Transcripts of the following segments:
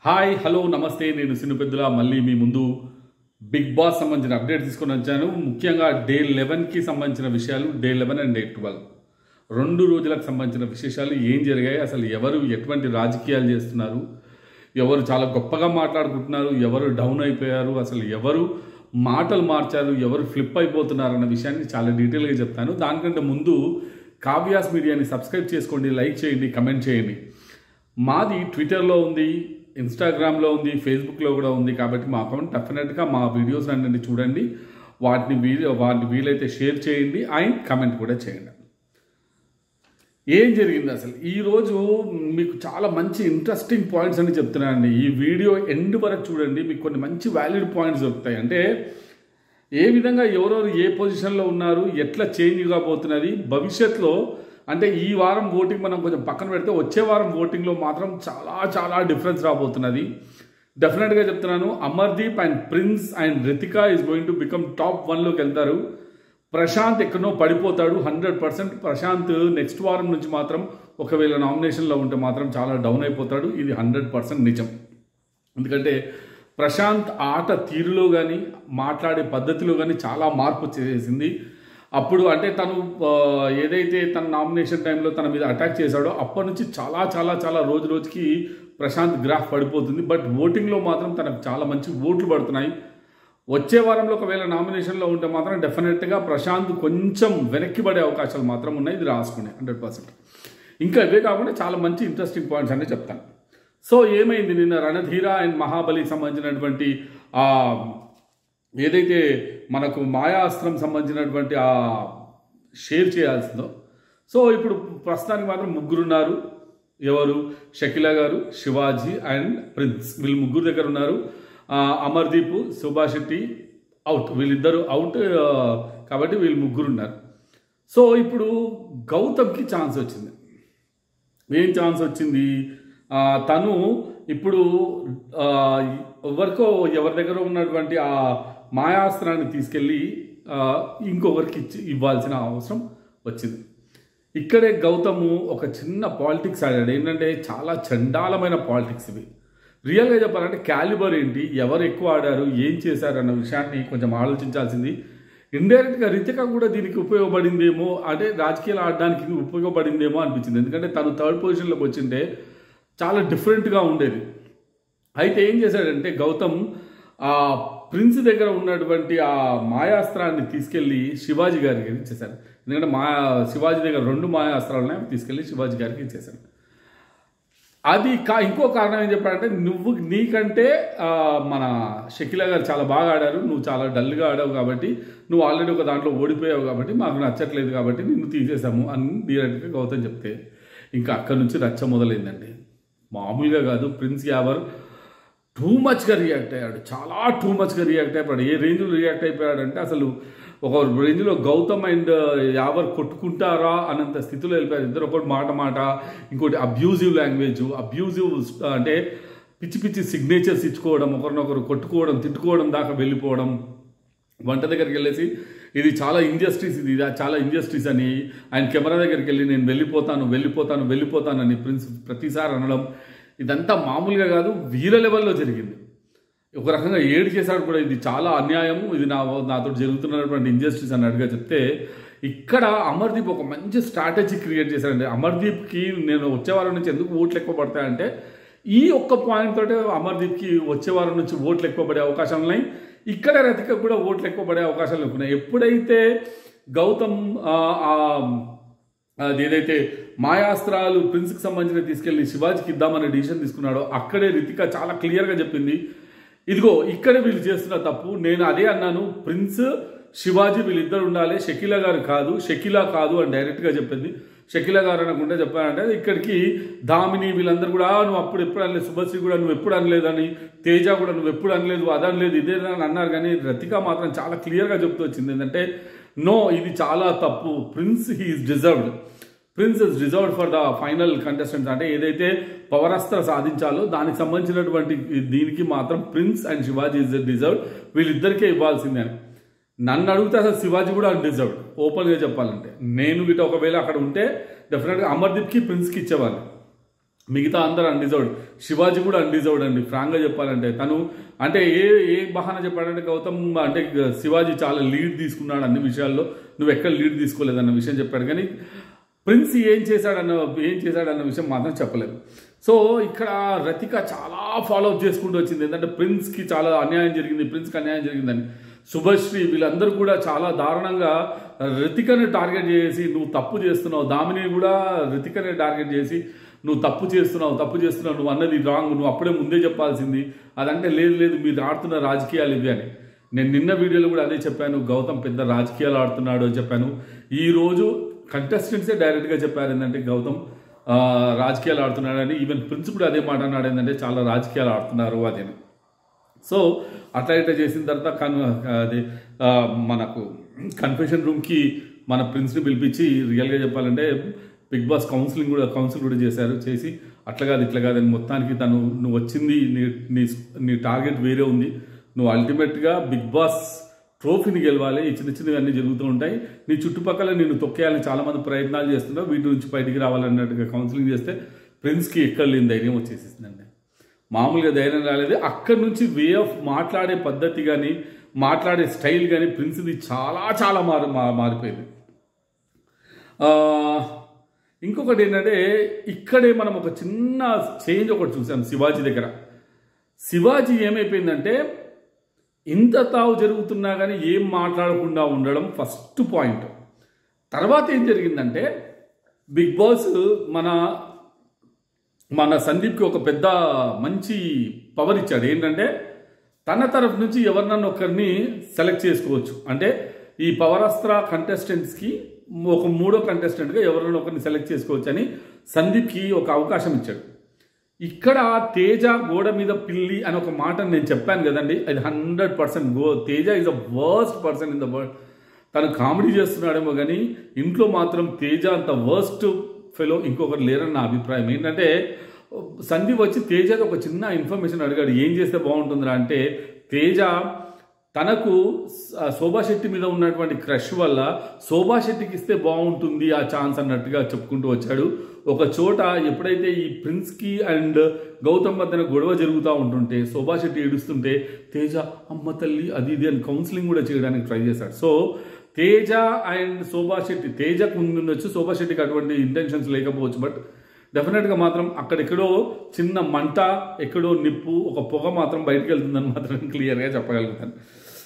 hi hello నమస్తే నేను సినుపెద్దుల మళ్ళీ మీ ముందు బిగ్ బాస్ సంబంధించిన అప్డేట్ తీసుకొని వచ్చాను ముఖ్యంగా డే లెవెన్కి సంబంధించిన విషయాలు day eleven and day twelve రెండు రోజులకు సంబంధించిన విశేషాలు ఏం జరిగాయి అసలు ఎవరు ఎటువంటి రాజకీయాలు చేస్తున్నారు ఎవరు చాలా గొప్పగా మాట్లాడుకుంటున్నారు ఎవరు డౌన్ అయిపోయారు అసలు ఎవరు మాటలు మార్చారు ఎవరు ఫ్లిప్ అయిపోతున్నారు అన్న విషయాన్ని చాలా డీటెయిల్గా చెప్తాను దానికంటే ముందు కావ్యాస్ మీడియాని సబ్స్క్రైబ్ చేసుకోండి లైక్ చేయండి కమెంట్ చేయండి మాది ట్విట్టర్లో ఉంది ఇన్స్టాగ్రామ్లో ఉంది ఫేస్బుక్లో కూడా ఉంది కాబట్టి మా అకౌంట్ డెఫినెట్గా మా వీడియోస్ అన్నీ చూడండి వాటిని వీడియో వాటిని వీలైతే షేర్ చేయండి అండ్ కమెంట్ కూడా చేయండి ఏం జరిగింది అసలు ఈరోజు మీకు చాలా మంచి ఇంట్రెస్టింగ్ పాయింట్స్ అని చెప్తున్నానండి ఈ వీడియో ఎండ్ వరకు చూడండి మీకు కొన్ని మంచి వ్యాలిడ్ పాయింట్స్ దొరుకుతాయి అంటే ఏ విధంగా ఎవరెవరు ఏ పొజిషన్లో ఉన్నారు ఎట్లా చేంజ్ కాబోతున్నది భవిష్యత్తులో అంటే ఈ వారం ఓటింగ్ మనం కొంచెం పక్కన పెడితే వచ్చే వారం ఓటింగ్లో మాత్రం చాలా చాలా డిఫరెన్స్ రాబోతున్నది డెఫినెట్గా చెప్తున్నాను Amardeep and Prince and Ritika is going to become top వన్లోకి వెళ్తారు ప్రశాంత్ ఎక్కడో పడిపోతాడు హండ్రెడ్ పర్సెంట్ ప్రశాంత్ నెక్స్ట్ వారం నుంచి మాత్రం ఒకవేళ నామినేషన్లో ఉంటే మాత్రం చాలా డౌన్ అయిపోతాడు ఇది హండ్రెడ్ పర్సెంట్ నిజం ఎందుకంటే ప్రశాంత్ ఆట తీరులో కానీ మాట్లాడే పద్ధతిలో కానీ చాలా మార్పు చేసింది అప్పుడు అంటే తను ఆ, ఏదైతే తన నామినేషన్ టైంలో తన మీద అటాక్ చేశాడో అప్పటి నుంచి చాలా చాలా చాలా రోజు రోజుకి ప్రశాంత్ గ్రాఫ్ పడిపోతుంది బట్ ఓటింగ్లో మాత్రం తనకు చాలా మంచి ఓట్లు పడుతున్నాయి వచ్చే వారంలో ఒకవేళ నామినేషన్లో ఉంటే మాత్రం డెఫినెట్గా ప్రశాంత్ కొంచెం వెనక్కి పడే అవకాశాలు మాత్రం ఉన్నాయి ఇది రాసుకునే హండ్రెడ్ పర్సెంట్ ఇంకా ఇవే కాకుండా చాలా మంచి ఇంట్రెస్టింగ్ పాయింట్స్ అనే చెప్తాను సో ఏమైంది నిన్న రణధీర అండ్ మహాబలికి సంబంధించినటువంటి ఆ ఏదైతే మనకు మాయాస్త్రం సంబంధించినటువంటి ఆ షేర్ చేయాల్సిందో సో ఇప్పుడు ప్రస్తుతానికి మాత్రం ముగ్గురున్నారు ఎవరు షకిలా గారు శివాజీ అండ్ ప్రిన్స్ వీళ్ళు ముగ్గురు దగ్గర ఉన్నారు ఆ, అమర్దీప్ సుభాష్ శెట్టి అవుట్ వీళ్ళిద్దరు అవుట్ ఆ, కాబట్టి వీళ్ళు ముగ్గురు ఉన్నారు సో ఇప్పుడు గౌతమ్కి ఛాన్స్ వచ్చింది ఏం ఛాన్స్ వచ్చింది ఆ, తను ఇప్పుడు ఆ, ఎవరికో ఎవరి దగ్గర ఉన్నటువంటి ఆ మాయాస్త్రాన్ని తీసుకెళ్ళి ఆ, ఇంకొకరికి ఇచ్చి ఇవ్వాల్సిన అవసరం వచ్చింది ఇక్కడే గౌతము ఒక చిన్న పాలిటిక్స్ ఆడాడు ఏంటంటే చాలా చండాలమైన పాలిటిక్స్ ఇవి రియల్గా చెప్పాలంటే క్యాలిబర్ ఏంటి ఎవరు ఎక్కువ ఆడారు ఏం చేశారు అన్న విషయాన్ని కొంచెం ఆలోచించాల్సింది ఇండైరెక్ట్గా రితిక కూడా దీనికి ఉపయోగపడిందేమో అంటే రాజకీయాలు ఆడడానికి ఉపయోగపడిందేమో అనిపించింది ఎందుకంటే తను థర్డ్ పొజిషన్లోకి వచ్చింటే చాలా డిఫరెంట్గా ఉండేది అయితే ఏం చేశాడంటే గౌతమ్ ఆ ప్రిన్స్ దగ్గర ఉన్నటువంటి ఆ మాయాస్త్రాన్ని తీసుకెళ్లి శివాజీ గారికి ఇచ్చేశారు ఎందుకంటే మా శివాజీ దగ్గర రెండు మాయాస్త్రాలను అవి తీసుకెళ్లి శివాజీ గారికి ఇచ్చేశారు అది కా ఇంకో కారణం ఏం చెప్పాడంటే నువ్వు నీకంటే ఆ, మన షకిలా గారు చాలా బాగా ఆడారు నువ్వు చాలా డల్గా ఆడావు కాబట్టి నువ్వు ఆల్రెడీ ఒక దాంట్లో ఓడిపోయావు కాబట్టి మాకు నచ్చట్లేదు కాబట్టి నిన్ను తీసేసాము అని డైరెక్ట్గా గౌతమ్ చెప్తే ఇంకా అక్కడి నుంచి రచ్చ మొదలైందండి మామూలుగా కాదు ప్రిన్స్ యావర్ టూ మచ్గా రియాక్ట్ అయ్యాడు చాలా టూ మచ్గా రియాక్ట్ అయిపోయాడు ఏ రేంజ్లో రియాక్ట్ అయిపోయాడంటే అసలు ఒక రేంజ్లో గౌతమ్ అండ్ యావర్ కొట్టుకుంటారా అన్నంత స్థితిలో వెళ్ళిపోయారు ఇద్దరు ఒకటి మాట మాట ఇంకోటి అబ్యూజివ్ లాంగ్వేజ్ అబ్యూజివ్ అంటే పిచ్చి పిచ్చి సిగ్నేచర్స్ ఇచ్చుకోవడం ఒకరినొకరు కొట్టుకోవడం తిట్టుకోవడం దాకా వెళ్ళిపోవడం వంట దగ్గరికి వెళ్ళేసి ఇది చాలా ఇంజస్టిస్ ఇది ఇది చాలా ఇంజస్టిస్ అని ఆయన కెమెరా దగ్గరికి వెళ్ళి నేను వెళ్ళిపోతాను వెళ్ళిపోతాను వెళ్ళిపోతాను అని ప్రిన్స్ ప్రతిసారి అనడం ఇదంతా మామూలుగా కాదు వీర లెవెల్లో జరిగింది ఒక రకంగా ఏడు చేశాడు కూడా ఇది చాలా అన్యాయం ఇది నా నాతో జరుగుతున్నటువంటి ఇంజస్టిస్ అన్నట్టుగా చెప్తే ఇక్కడ అమర్దీప్ ఒక మంచి స్ట్రాటజీ క్రియేట్ చేశాడండి అమర్దీప్కి నేను వచ్చే వారం నుంచి ఎందుకు ఓట్లు ఎక్కువ పడతాయంటే ఈ ఒక్క పాయింట్ తోటే అమర్దీప్కి వచ్చే వారం నుంచి ఓట్లు ఎక్కువ పడే అవకాశాలు ఉన్నాయి ఇక్కడ రతిక కూడా ఓట్లు ఎక్కువ పడే అవకాశాలు ఉన్నాయి ఎప్పుడైతే గౌతమ్ ఆ, ఆ అది ఏదైతే మాయాస్త్రాలు ప్రిన్స్కి సంబంధించిన తీసుకెళ్లి శివాజీకి ఇద్దామనే డిసిషన్ తీసుకున్నాడో అక్కడే రితిక చాలా క్లియర్గా చెప్పింది ఇదిగో ఇక్కడే వీళ్ళు చేస్తున్న తప్పు నేను అదే అన్నాను ప్రిన్స్ శివాజీ వీళ్ళిద్దరు ఉండాలి షకీలా గారు కాదు షకీలా కాదు అని డైరెక్ట్గా చెప్పింది షకీలా గారు అనకుండా చెప్పానంటే ఇక్కడికి దామిని వీళ్ళందరూ కూడా "ఆ, నువ్వు అప్పుడు ఎప్పుడు అనలేదు శుభశ్రీ కూడా నువ్వు ఎప్పుడు అనలేదని తేజ కూడా నువ్వు ఎప్పుడు అనలేదు అది అనలేదు ఇదే అని అన్నారు కానీ రతిక మాత్రం చాలా క్లియర్గా చెప్తూ వచ్చింది ఏంటంటే నో ఇది చాలా తప్పు Prince he is deserved Prince is reserved for the final contestants అంటే ఏదైతే పవరాస్త్ర సాధించాలో దానికి సంబంధించినటువంటి దీనికి మాత్రం Prince and Shivaji is deserved వీళ్ళిద్దరికే ఇవ్వాల్సిందే అని నన్ను అడిగితే అసలు శివాజీ కూడా అన్డిజర్వ్డ్ ఓపెన్గా చెప్పాలంటే నేను గిట్ట ఒకవేళ అక్కడ ఉంటే డెఫినెట్గా అమర్దీప్కి ప్రిన్స్కి ఇచ్చేవాళ్ళు మిగతా అందరూ అన్డిజర్వ్డ్ శివాజీ కూడా అన్డిజర్వ్డ్ అండి ఫ్రాంక్గా చెప్పాలంటే తను అంటే ఏ ఏ బహానా చెప్పాడంటే గౌతమ్ అంటే శివాజీ చాలా లీడ్ తీసుకున్నాడు అన్ని విషయాల్లో నువ్వు ఎక్కడ లీడ్ తీసుకోలేదన్న విషయం చెప్పాడు కానీ ప్రిన్స్ ఏం చేశాడన్న ఏం చేశాడన్న విషయం మాత్రం చెప్పలేదు సో ఇక్కడ రతిక చాలా ఫాలో అప్ చేసుకుంటూ వచ్చింది ఏంటంటే ప్రిన్స్కి చాలా అన్యాయం జరిగింది ప్రిన్స్కి అన్యాయం జరిగిందని శుభశ్రీ వీళ్ళందరూ కూడా చాలా దారుణంగా రతికని టార్గెట్ చేసి నువ్వు తప్పు చేస్తున్నావు దామిని కూడా రతికని టార్గెట్ చేసి నువ్వు తప్పు చేస్తున్నావు తప్పు చేస్తున్నావు నువ్వు అన్నది రాంగ్ నువ్వు అప్పుడే ముందే చెప్పాల్సింది అదంటే లేదు లేదు మీరు ఆడుతున్న రాజకీయాలు ఇవి అని నేను నిన్న వీడియోలో కూడా అదే చెప్పాను గౌతమ్ పెద్ద రాజకీయాలు ఆడుతున్నాడు అని చెప్పాను ఈ రోజు కంటెస్టెంట్సే డైరెక్ట్గా చెప్పారు ఏంటంటే గౌతమ్ ఆ, రాజకీయాలు ఆడుతున్నాడని ఈవెన్ ప్రిన్స్ కూడా అదే మాట అన్నాడు ఏంటంటే చాలా రాజకీయాలు ఆడుతున్నారు అదేని సో అట్లా ఇట్లా చేసిన తర్వాత కన్ అది ఆ, మనకు కన్ఫెషన్ రూమ్కి మన ప్రిన్స్ని పిలిపించి రియల్గా చెప్పాలంటే బిగ్ బాస్ కౌన్సిలింగ్ కూడా కౌన్సిల్ కూడా చేశారు చేసి అట్లా కాదు ఇట్లా కాదని మొత్తానికి తను నువ్వు వచ్చింది నీ నీ నీ టార్గెట్ వేరే ఉంది నువ్వు అల్టిమేట్గా బిగ్ బాస్ ట్రోఫీని గెలవాలి ఈ చిన్న చిన్నవి అన్నీ జరుగుతూ ఉంటాయి నీ చుట్టుపక్కల నేను తొక్కేయాలని చాలామంది ప్రయత్నాలు చేస్తున్నావు వీటి నుంచి బయటికి రావాలన్నట్టుగా కౌన్సిలింగ్ చేస్తే ప్రిన్స్కి ఎక్కడ లేని ధైర్యం వచ్చేసిందండి మామూలుగా ధైర్యం రాలేదు అక్కడి నుంచి వే ఆఫ్ మాట్లాడే పద్ధతి కానీ మాట్లాడే స్టైల్ కానీ ప్రిన్స్ది చాలా చాలా మారి మా- మారిపోయింది ఆ, ఇంకొకటి ఏంటంటే ఇక్కడే మనం ఒక చిన్న చేంజ్ ఒకటి చూసాం శివాజీ దగ్గర శివాజీ ఏమైపోయిందంటే ఇంత తావు జరుగుతున్నా కానీ ఏం మాట్లాడకుండా ఉండడం ఫస్ట్ పాయింట్ తర్వాత ఏం జరిగిందంటే బిగ్ బాస్ మన మన సందీప్కి ఒక పెద్ద మంచి పవర్ ఇచ్చాడు ఏంటంటే తన తరఫు నుంచి ఎవరినన్నా ఒకరిని సెలెక్ట్ చేసుకోవచ్చు అంటే ఈ పవరాస్త్ర కంటెస్టెంట్స్కి ఒక మూడో కంటెస్టెంట్గా ఎవరినైనా ఒకరిని సెలెక్ట్ చేసుకోవచ్చు అని సందీప్కి ఒక అవకాశం ఇచ్చాడు ఇక్కడ తేజ గోడ మీద పిల్లి అని ఒక మాట నేను చెప్పాను కదండి అది హండ్రెడ్ పర్సెంట్ గో Teja is the worst person in the world తను కామెడీ చేస్తున్నాడేమో కానీ ఇంట్లో మాత్రం తేజ అంత వర్స్ట్ ఫెలో ఇంకొకరు లేరని నా అభిప్రాయం ఏంటంటే సందీప్ వచ్చి తేజకి ఒక చిన్న ఇన్ఫర్మేషన్ అడిగాడు ఏం చేస్తే బాగుంటుందిరా అంటే తేజ తనకు స- శోభా శెట్టి మీద ఉన్నటువంటి క్రష్ వల్ల శోభా శెట్టికి ఇస్తే బాగుంటుంది ఆ ఛాన్స్ అన్నట్టుగా చెప్పుకుంటూ వచ్చాడు ఒక చోట ఎప్పుడైతే ఈ ప్రిన్స్కి అండ్ గౌతమ్ మధ్యన గొడవ జరుగుతూ ఉంటుంటే శోభా శెట్టి ఏడుస్తుంటే తేజ అమ్మ తల్లి అది ఇది అని కౌన్సిలింగ్ కూడా చేయడానికి ట్రై చేశాడు సో తేజ అండ్ శోభా శెట్టి తేజకు ముందుండొచ్చు శోభా శెట్టికి అటువంటి ఇంటెన్షన్స్ లేకపోవచ్చు బట్ డెఫినెట్గా మాత్రం అక్కడెక్కడో చిన్న మంట ఎక్కడో నిప్పు ఒక పొగ మాత్రం బయటకు వెళ్తుందని మాత్రం క్లియర్గా చెప్పగలుగుతాను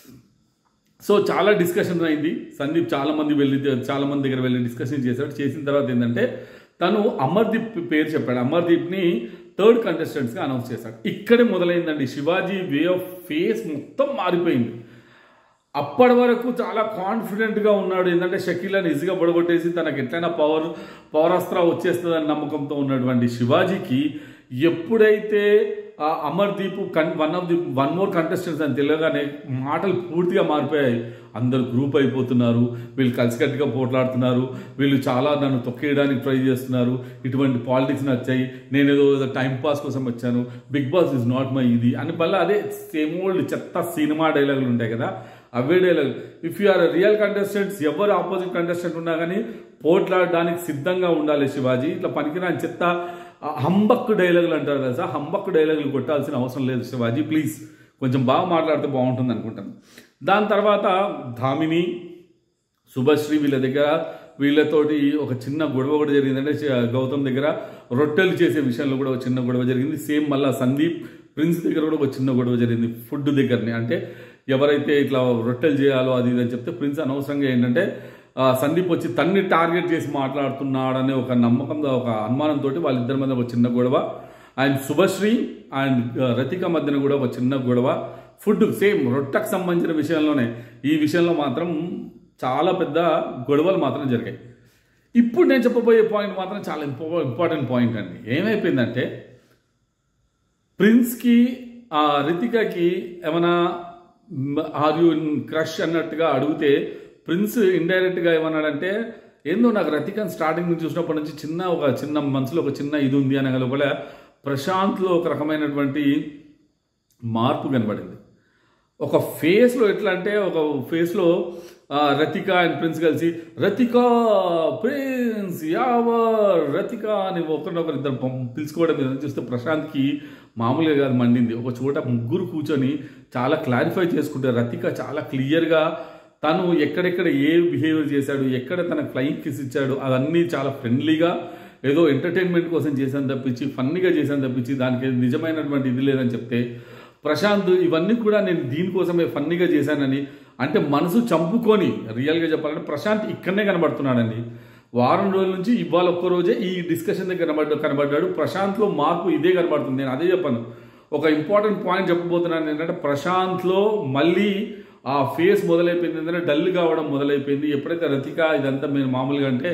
సో చాలా డిస్కషన్ అయింది సందీప్ చాలా మంది వెళ్ళి చాలా మంది దగ్గర వెళ్ళి డిస్కషన్ చేశాడు చేసిన తర్వాత ఏంటంటే తను అమర్దీప్ పేరు చెప్పాడు అమర్దీప్ని థర్డ్ కంటెస్టెంట్స్గా అనౌన్స్ చేశాడు ఇక్కడే మొదలైందండి శివాజీ వే ఆఫ్ ఫేస్ మొత్తం మారిపోయింది అప్పటి వరకు చాలా కాన్ఫిడెంట్గా ఉన్నాడు ఏంటంటే షకీలను ఈజీగా పడగొట్టేసి తనకు ఎట్లయినా పవర్ పవరాస్త్ర వచ్చేస్తుందని నమ్మకంతో ఉన్నటువంటి శివాజీకి ఎప్పుడైతే ఆ Amardeep can one of the one more contestants అని తెలియగానే మాటలు పూర్తిగా మారిపోయాయి అందరు గ్రూప్ అయిపోతున్నారు వీళ్ళు కలిసికట్టుగా పోట్లాడుతున్నారు వీళ్ళు చాలా నన్ను తొక్కేయడానికి ట్రై చేస్తున్నారు ఇటువంటి పాలిటిక్స్ నచ్చాయి నేను ఏదో టైం పాస్ కోసం వచ్చాను Bigg Boss is not my ఇది అని మళ్ళీ అదే సేమ్ ఓల్డ్ చెత్త సినిమా డైలాగులు ఉంటాయి కదా అవే dialogue if you are real contestants ఎవరు ఆపోజిట్ కంటెస్టెంట్ ఉన్నా కానీ పోట్లాడడానికి సిద్ధంగా ఉండాలి శివాజీ ఇట్లా పనికిరాని చెత్త ఆ హంబక్కు డైలాగులు అంటారు కదా సార్ హంబక్కు డైలాగులు కొట్టాల్సిన అవసరం లేదు శివాజీ ప్లీజ్ కొంచెం బాగా మాట్లాడితే బాగుంటుంది అనుకుంటాను దాని తర్వాత ధామిని శుభశ్రీ వీళ్ళ దగ్గర వీళ్ళతోటి ఒక చిన్న గొడవ కూడా జరిగిందంటే చ- గౌతమ్ దగ్గర రొట్టెలు చేసే విషయంలో కూడా ఒక చిన్న గొడవ జరిగింది సేమ్ మళ్ళా సందీప్ ప్రిన్స్ దగ్గర కూడా ఒక చిన్న గొడవ జరిగింది ఫుడ్ దగ్గరనే అంటే ఎవరైతే ఇట్లా రొట్టెలు చేయాలో అది ఇది అని చెప్తే ప్రిన్స్ అనవసరంగా ఏంటంటే ఆ, సందీప్ వచ్చి తన్ని టార్గెట్ చేసి మాట్లాడుతున్నాడనే ఒక నమ్మకంతో ఒక అనుమానంతో వాళ్ళిద్దరి మధ్య ఒక చిన్న గొడవ అండ్ శుభశ్రీ అండ్ రతిక మధ్యన కూడా ఒక చిన్న గొడవ ఫుడ్ సేమ్ రొట్టెకు సంబంధించిన విషయంలోనే ఈ విషయంలో మాత్రం చాలా పెద్ద గొడవలు మాత్రం జరిగాయి ఇప్పుడు నేను చెప్పబోయే పాయింట్ మాత్రం చాలా ఇంపో ఇంపార్టెంట్ పాయింట్ అండి ఏమైపోయిందంటే ప్రిన్స్కి ఆ రితికకి ఏమైనా ఆర్ యూ క్రష్ అన్నట్టుగా అడిగితే ప్రిన్స్ ఇండైరెక్ట్గా ఏమన్నాడంటే ఏందో నాకు రతికన్ స్టార్టింగ్ నుంచి చూసినప్పటి నుంచి చిన్న ఒక చిన్న మనసులో ఒక చిన్న ఇది ఉంది అనే లోపల ప్రశాంత్లో ఒక రకమైనటువంటి మార్పు కనబడింది ఒక ఫేస్లో ఎట్లా అంటే ఒక ఫేస్లో ఆ, రతిక అండ్ ప్రిన్స్ కలిసి రతిక ప్రిన్స్ యావర్ రతిక అని ఒకరినొకరు ఇద్దరు పం- పిలుచుకోవడం మీద చూస్తే ప్రశాంత్కి మామూలుగా కాదు మండింది ఒక చోట ముగ్గురు కూర్చొని చాలా క్లారిఫై చేసుకుంటారు రతిక చాలా క్లియర్గా తను ఎక్కడెక్కడ ఏ బిహేవియర్ చేశాడు ఎక్కడ తన ఫ్లయింగ్ కిస్ ఇచ్చాడు అవన్నీ చాలా ఫ్రెండ్లీగా ఏదో ఎంటర్టైన్మెంట్ కోసం చేశాను తప్పించి ఫన్నీగా చేశాను తప్పించి దానికి నిజమైనటువంటి ఇది లేదని చెప్తే ప్రశాంత్ ఇవన్నీ కూడా నేను దీనికోసమే ఫన్నీగా చేశానని అంటే మనసు చంపుకొని రియల్గా చెప్పాలంటే ప్రశాంత్ ఇక్కడనే కనబడుతున్నాడండి వారం రోజుల నుంచి ఇవాళ ఒక్క రోజే ఈ డిస్కషన్ దగ్గర కనబడ్డ కనబడ్డాడు ప్రశాంత్లో మార్పు ఇదే కనబడుతుంది నేను అదే చెప్పాను ఒక ఇంపార్టెంట్ పాయింట్ చెప్పబోతున్నాను ఏంటంటే ప్రశాంత్లో మళ్ళీ ఆ ఫేస్ మొదలైపోయింది ఏంటంటే డల్ కావడం మొదలైపోయింది ఎప్పుడైతే రతిక ఇదంతా మీరు మామూలుగా అంటే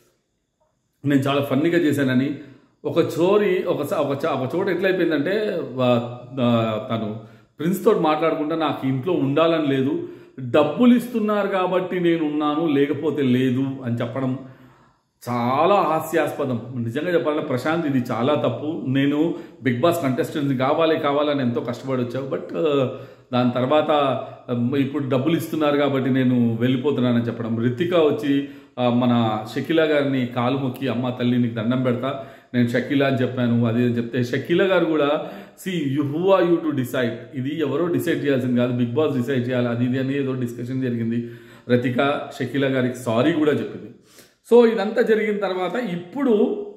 నేను చాలా ఫన్నీగా చేశానని ఒక చోరి ఒక స- ఒక చ- ఒక చోట ఎట్లయిపోయిందంటే వా- ఆ, తను ప్రిన్స్ తోటి మాట్లాడుకుంటా నాకు ఇంట్లో ఉండాలని లేదు డబ్బులు ఇస్తున్నారు కాబట్టి నేను ఉన్నాను లేకపోతే లేదు అని చెప్పడం చాలా హాస్యాస్పదం నిజంగా చెప్పాలంటే ప్రశాంత్ ఇది చాలా తప్పు నేను బిగ్ బాస్ కంటెస్టెంట్స్ కావాలి కావాలని ఎంతో కష్టపడి వచ్చావు బట్ దాని తర్వాత ఆ, ఇప్పుడు డబ్బులు ఇస్తున్నారు కాబట్టి నేను వెళ్ళిపోతున్నానని చెప్పడం రితిక వచ్చి ఆ, మన షకీలా గారిని కాలు మొక్కి అమ్మ తల్లి నీకు దండం పెడతా నేను షకీలా అని చెప్పాను అది అని చెప్తే షకీలా గారు కూడా see you who are you to decide ఇది ఎవరో డిసైడ్ చేయాల్సింది కాదు బిగ్ బాస్ డిసైడ్ చేయాలి అది ఇది అని ఏదో డిస్కషన్ జరిగింది రతిక షకీలా గారికి సారీ కూడా చెప్పింది సో ఇదంతా జరిగిన తర్వాత ఇప్పుడు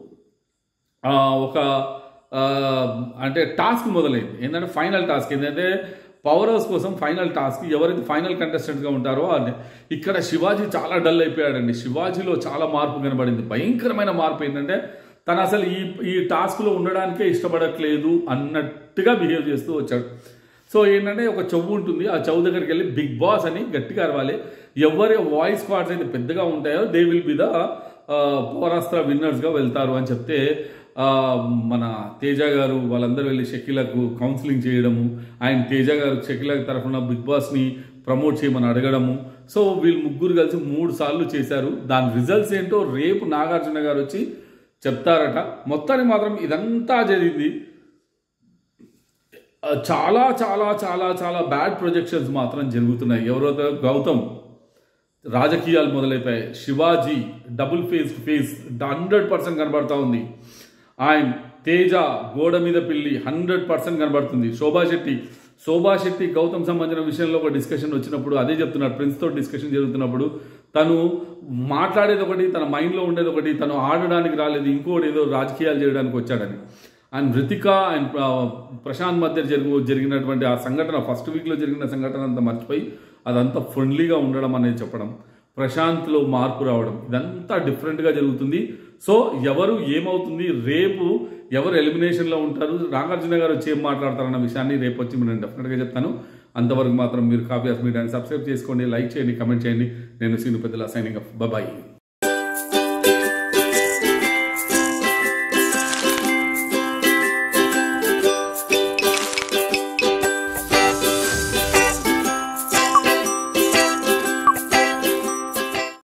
ఆ, ఒక ఆ, అంటే టాస్క్ మొదలైంది ఏంటంటే ఫైనల్ టాస్క్ ఏంటంటే పవర్ హౌస్ కోసం ఫైనల్ టాస్క్ ఎవరైతే ఫైనల్ కంటెస్టెంట్గా ఉంటారో అది ఇక్కడ శివాజీ చాలా డల్ అయిపోయాడండి శివాజీలో చాలా మార్పు కనబడింది భయంకరమైన మార్పు ఏంటంటే తను అసలు ఈ ఈ టాస్క్లో ఉండడానికే ఇష్టపడట్లేదు అన్నట్టుగా బిహేవ్ చేస్తూ వచ్చాడు సో ఏంటంటే ఒక చెవు ఉంటుంది ఆ చెవు దగ్గరికి వెళ్ళి బిగ్ బాస్ అని గట్టిగా అరవాలి ఎవరి వాయిస్ కార్డ్స్ అయితే పెద్దగా ఉంటాయో they will be the Powerastra విన్నర్స్గా వెళ్తారు అని చెప్తే ఆ, మన తేజ గారు వాళ్ళందరూ వెళ్ళి షకీలకు కౌన్సిలింగ్ చేయడము ఆయన తేజ గారు షకీల తరఫున బిగ్ బాస్ని ప్రమోట్ చేయమని అడగడము సో వీళ్ళు ముగ్గురు కలిసి మూడు సార్లు చేశారు దాని రిజల్ట్స్ ఏంటో రేపు నాగార్జున గారు వచ్చి చెప్తారట మొత్తానికి మాత్రం ఇదంతా జరిగింది ఆ, చాలా చాలా చాలా చాలా బ్యాడ్ ప్రొజెక్షన్స్ మాత్రం జరుగుతున్నాయి ఎవరైతే గౌతమ్ రాజకీయాలు మొదలైపోయాయి Shivaji double face face hundred percent కనబడతా ఉంది ఆయన తేజ గోడ మీద పిల్లి హండ్రెడ్ పర్సెంట్ కనబడుతుంది శోభా శెట్టి శోభా శెట్టి గౌతమ్ సంబంధించిన విషయంలో ఒక డిస్కషన్ వచ్చినప్పుడు అదే చెప్తున్నాడు ప్రిన్స్ తో డిస్కషన్ జరుగుతున్నప్పుడు తను మాట్లాడేది ఒకటి తన మైండ్లో ఉండేది ఒకటి తను ఆడడానికి రాలేదు ఇంకోటి ఏదో రాజకీయాలు చేయడానికి వచ్చాడని అండ్ రితిక అండ్ ఆ, ప్రశాంత్ మధ్య జరుగు జరిగినటువంటి ఆ సంఘటన ఫస్ట్ వీక్లో జరిగిన సంఘటన అంతా మర్చిపోయి అదంతా ఫ్రెండ్లీగా ఉండడం అనేది చెప్పడం ప్రశాంత్లో మార్పు రావడం ఇదంతా డిఫరెంట్గా జరుగుతుంది సో ఎవరు ఏమవుతుంది రేపు ఎవరు ఎలిమినేషన్లో ఉంటారు నాగార్జున గారు వచ్చి ఏం మాట్లాడతారన్న విషయాన్ని రేపు వచ్చి నేను డెఫినెట్గా చెప్తాను అంతవరకు మాత్రం మీరు కాపీ ఆఫ్ మీడియాని సబ్స్క్రైబ్ చేసుకోండి లైక్ చేయండి కమెంట్ చేయండి నేను సీను పెద్దల సైనింగ్ ఆఫ్ బాయ్